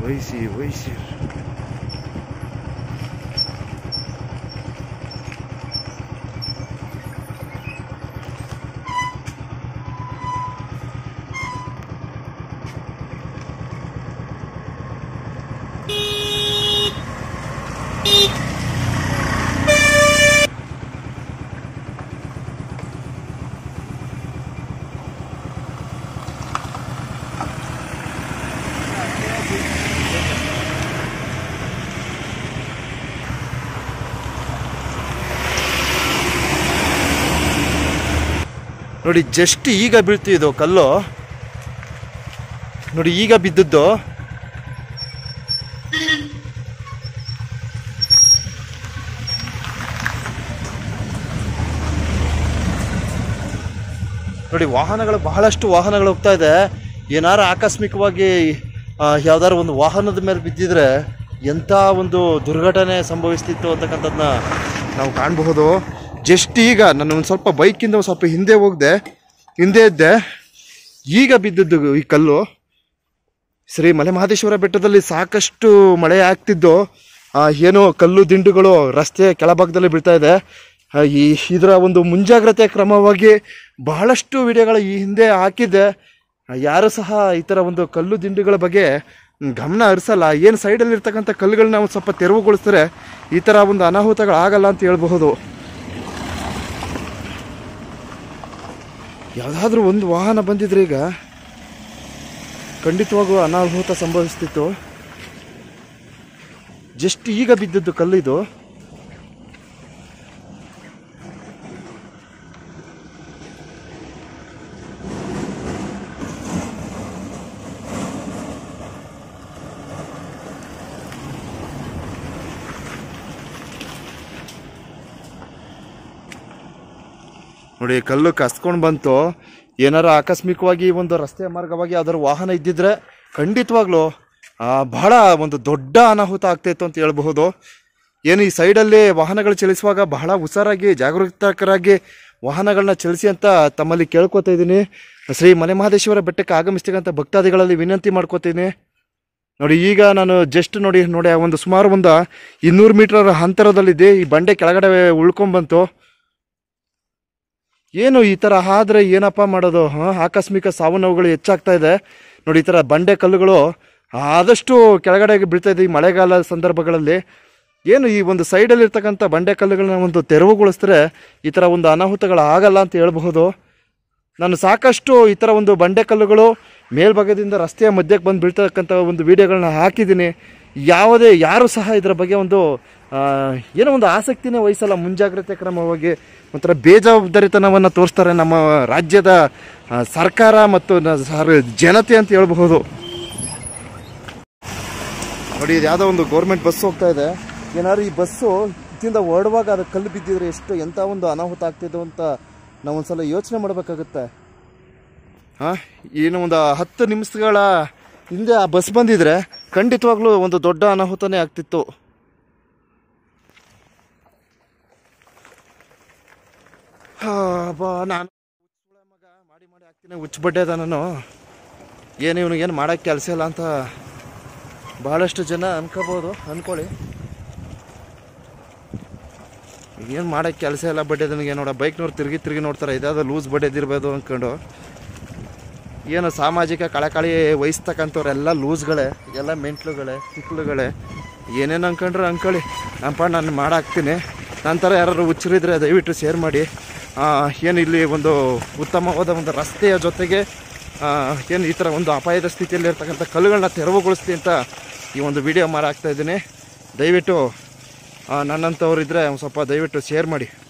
ವಹಿಸಿ ವಹಿಸಿ ನೋಡಿ ಜಸ್ಟ್ ಈಗ ಬೀಳ್ತಿದ್ದು ಕಲ್ಲು ನೋಡಿ ಈಗ ಬಿದ್ದದ್ದು ನೋಡಿ ವಾಹನಗಳು ಬಹಳಷ್ಟು ವಾಹನಗಳು ಹೋಗ್ತಾ ಇದೆ ಏನಾರು ಆಕಸ್ಮಿಕವಾಗಿ ಆ, ಯಾವ್ದಾದ್ರು ಒಂದು ವಾಹನದ ಮೇಲೆ ಬಿದ್ದಿದ್ರೆ ಎಂಥ ಒಂದು ದುರ್ಘಟನೆ ಸಂಭವಿಸ್ತಿತ್ತು ಅಂತಕ್ಕಂಥದ್ದನ್ನ ನಾವು ಕಾಣಬಹುದು ಜಸ್ಟ್ ಈಗ ನಾನು ಒಂದು ಸ್ವಲ್ಪ ಬೈಕಿಂದ ಒಂದು ಸ್ವಲ್ಪ ಹಿಂದೆ ಹೋಗ್ದೆ ಹಿಂದೆ ಇದ್ದೆ ಈಗ ಬಿದ್ದದ್ದು ಈ ಕಲ್ಲು ಶ್ರೀ ಮಲೆ ಮಹದೇಶ್ವರ ಬೆಟ್ಟದಲ್ಲಿ ಸಾಕಷ್ಟು ಮಳೆ ಆಗ್ತಿದ್ದು ಆ, ಏನೋ ಕಲ್ಲು ದಿಂಡುಗಳು ರಸ್ತೆ ಕೆಳಭಾಗದಲ್ಲಿ ಬೀಳ್ತಾ ಇದೆ ಆ, ಈ ಇದರ ಒಂದು ಮುಂಜಾಗ್ರತೆ ಕ್ರಮವಾಗಿ ಬಹಳಷ್ಟು ವಿಡಿಯೋಗಳು ಈ ಹಿಂದೆ ಹಾಕಿದ್ದೆ ಆ, ಯಾರು ಸಹ ಈ ಥರ ಒಂದು ಕಲ್ಲು ದಿಂಡುಗಳ ಬಗ್ಗೆ ಮ್, ಗಮನ ಹರಿಸಲ್ಲ ಏನು ಸೈಡಲ್ಲಿ ಇರ್ತಕ್ಕಂಥ ಕಲ್ಲುಗಳನ್ನ ಒಂದು ಸ್ವಲ್ಪ ತೆರವುಗೊಳಿಸಿದ್ರೆ ಈ ಥರ ಒಂದು ಅನಾಹುತಗಳಾಗಲ್ಲ ಅಂತ ಹೇಳ್ಬಹುದು ಯಾವುದಾದ್ರೂ ಒಂದು ವಾಹನ ಬಂದಿದ್ರೆ ಈಗ ಖಂಡಿತವಾಗೂ ಅನಾಹುತ ಸಂಭವಿಸ್ತಿತ್ತು ಜಸ್ಟ್ ಈಗ ಬಿದ್ದದ್ದು ಕಲ್ಲಿದು ನೋಡಿ ಕಲ್ಲು ಕಸ್ಕೊಂಡು ಬಂತು ಏನಾರ ಆಕಸ್ಮಿಕವಾಗಿ ಒಂದು ರಸ್ತೆ ಮಾರ್ಗವಾಗಿ ಯಾವ್ದಾದ್ರು ವಾಹನ ಇದ್ದಿದ್ರೆ ಖಂಡಿತವಾಗ್ಲೂ ಆ, ಬಹಳ ಒಂದು ದೊಡ್ಡ ಅನಾಹುತ ಆಗ್ತಾಯಿತ್ತು ಅಂತ ಹೇಳ್ಬಹುದು ಏನು ಈ ಸೈಡಲ್ಲಿ ವಾಹನಗಳು ಚಲಿಸುವಾಗ ಬಹಳ ಹುಷಾರಾಗಿ ಜಾಗರೂಕರಾಗಿ ವಾಹನಗಳನ್ನ ಚಲಿಸಿ ಅಂತ ತಮ್ಮಲ್ಲಿ ಕೇಳ್ಕೊತಾ ಇದ್ದೀನಿ ಶ್ರೀ ಮನೆ ಮಹದೇಶ್ವರ ಬೆಟ್ಟಕ್ಕೆ ಆಗಮಿಸ್ತಕ್ಕಂಥ ಭಕ್ತಾದಿಗಳಲ್ಲಿ ವಿನಂತಿ ಮಾಡ್ಕೋತೀನಿ ನೋಡಿ ಈಗ ನಾನು ಜಸ್ಟ್ ನೋಡಿ ನೋಡಿ ಒಂದು ಸುಮಾರು ಒಂದು ಇನ್ನೂರು ಮೀಟರ್ ಅಂತರದಲ್ಲಿದೆ ಈ ಬಂಡೆ ಕೆಳಗಡೆ ಉಳ್ಕೊಂಡ್ಬಂತು ಏನು ಈ ಥರ ಆದ್ರೆ ಏನಪ್ಪ ಮಾಡೋದು ಹಾಂ ಆಕಸ್ಮಿಕ ಸಾವು ನೋವುಗಳು ಹೆಚ್ಚಾಗ್ತಾ ಇದೆ ನೋಡಿ ಈ ಥರ ಬಂಡೆ ಕಲ್ಲುಗಳು ಆದಷ್ಟು ಕೆಳಗಡೆ ಬೀಳ್ತಾ ಇದೆ ಈ ಮಳೆಗಾಲ ಸಂದರ್ಭಗಳಲ್ಲಿ ಏನು ಈ ಒಂದು ಸೈಡಲ್ಲಿ ಇರ್ತಕ್ಕಂಥ ಬಂಡೆ ಕಲ್ಲುಗಳನ್ನ ಒಂದು ತೆರವುಗೊಳಿಸಿದ್ರೆ ಈ ಥರ ಒಂದು ಅನಾಹುತಗಳು ಆಗಲ್ಲ ಅಂತ ಹೇಳ್ಬಹುದು ನಾನು ಸಾಕಷ್ಟು ಈ ಥರ ಒಂದು ಬಂಡೆ ಕಲ್ಲುಗಳು ಮೇಲ್ಭಾಗದಿಂದ ರಸ್ತೆಯ ಮಧ್ಯಕ್ಕೆ ಬಂದು ಬೀಳ್ತಕ್ಕಂಥ ಒಂದು ವಿಡಿಯೋಗಳನ್ನ ಹಾಕಿದ್ದೀನಿ ಯಾವುದೇ ಯಾರು ಸಹ ಇದರ ಬಗ್ಗೆ ಒಂದು ಆ, ಏನೋ ಒಂದು ಆಸಕ್ತಿನೇ ವಹಿಸಲ್ಲ ಮುಂಜಾಗ್ರತೆ ಕ್ರಮವಾಗಿ ಒಂಥರ ಬೇಜವಾಬ್ದಾರಿತನವನ್ನು ತೋರಿಸ್ತಾರೆ ನಮ್ಮ ರಾಜ್ಯದ ಆ, ಸರ್ಕಾರ ಮತ್ತು ನ- ಸರ್ ಜನತೆ ಅಂತ ಹೇಳ್ಬಹುದು ನೋಡಿ ಇದು ಯಾವುದೋ ಒಂದು ಗೌರ್ಮೆಂಟ್ ಬಸ್ ಹೋಗ್ತಾ ಇದೆ ಏನಾದ್ರು ಈ ಬಸ್ಸು ಇದರಿಂದ ಹೊರಡುವಾಗ ಅದು ಕಲ್ಲು ಬಿದ್ದಿದ್ರೆ ಎಷ್ಟು ಎಂಥ ಒಂದು ಅನಾಹುತ ಆಗ್ತಿದ್ದು ಅಂತ ನಾವು ಒಂದ್ಸಲ ಯೋಚನೆ ಮಾಡಬೇಕಾಗುತ್ತೆ ಹಾಂ ಏನು ಒಂದು ಹತ್ತು ನಿಮಿಷಗಳ ಹಿಂದೆ ಆ ಬಸ್ ಬಂದಿದ್ರೆ ಖಂಡಿತವಾಗ್ಲೂ ಒಂದು ದೊಡ್ಡ ಅನಾಹುತನೇ ಆಗ್ತಿತ್ತು ಹಾ, ಬಾ ನಾನು ಮಗ ಮಾಡಿ ಮಾಡಿ ಹಾಕ್ತೀನಿ ಹುಚ್ಚಬಡ್ಡೆದ ನಾನು ಏನು ಇವನಿಗೆ ಏನು ಮಾಡೋಕ್ಕೆ ಕೆಲಸ ಇಲ್ಲ ಅಂತ ಭಾಳಷ್ಟು ಜನ ಅನ್ಕೋಬೋದು ಅನ್ಕೊಳ್ಳಿ ಏನು ಮಾಡೋಕ್ಕೆ ಕೆಲಸ ಇಲ್ಲ ಬಡ್ಡೆ ನನಗೆ ನೋಡ ಬೈಕ್ನವ್ರು ತಿರುಗಿ ತಿರುಗಿ ನೋಡ್ತಾರೆ ಇದಾದ ಲೂಸ್ ಬಡ್ಡೆದಿರ್ಬೋದು ಅಂದ್ಕೊಂಡು ಏನು ಸಾಮಾಜಿಕ ಕಳಕಳಿ ವಹಿಸ್ತಕ್ಕಂಥವ್ರೆಲ್ಲ ಲೂಸ್ಗಳೇ ಎಲ್ಲ ಮೆಂಟ್ಲುಗಳೇ ತಿಕ್ಲುಗಳೇ ಏನೇನು ಅನ್ಕೊಂಡ್ರೆ ಅನ್ಕೊಳ್ಳಿ ನಮ್ಮಪ್ಪ ನಾನು ಮಾಡಾಕ್ತೀನಿ ನಂತರ ಯಾರು ಹುಚ್ಚರಿದ್ರೆ ದಯವಿಟ್ಟು ಶೇರ್ ಮಾಡಿ ಆ, ಏನು ಇಲ್ಲಿ ಒಂದು ಉತ್ತಮವಾದ ಒಂದು ರಸ್ತೆಯ ಜೊತೆಗೆ ಆ, ಏನು ಈ ಥರ ಒಂದು ಅಪಾಯದ ಸ್ಥಿತಿಯಲ್ಲಿ ಇರ್ತಕ್ಕಂಥ ಕಲ್ಲುಗಳನ್ನ ತೆರವುಗೊಳಿಸ್ತೀನಿ ಅಂತ ಈ ಒಂದು ವಿಡಿಯೋ ಮಾರಾಕ್ತಾ ಇದ್ದೀನಿ ದಯವಿಟ್ಟು ಆ, ನನ್ನಂಥವ್ರು ಇದ್ದರೆ ಒಂದು ಸ್ವಲ್ಪ ದಯವಿಟ್ಟು ಶೇರ್ ಮಾಡಿ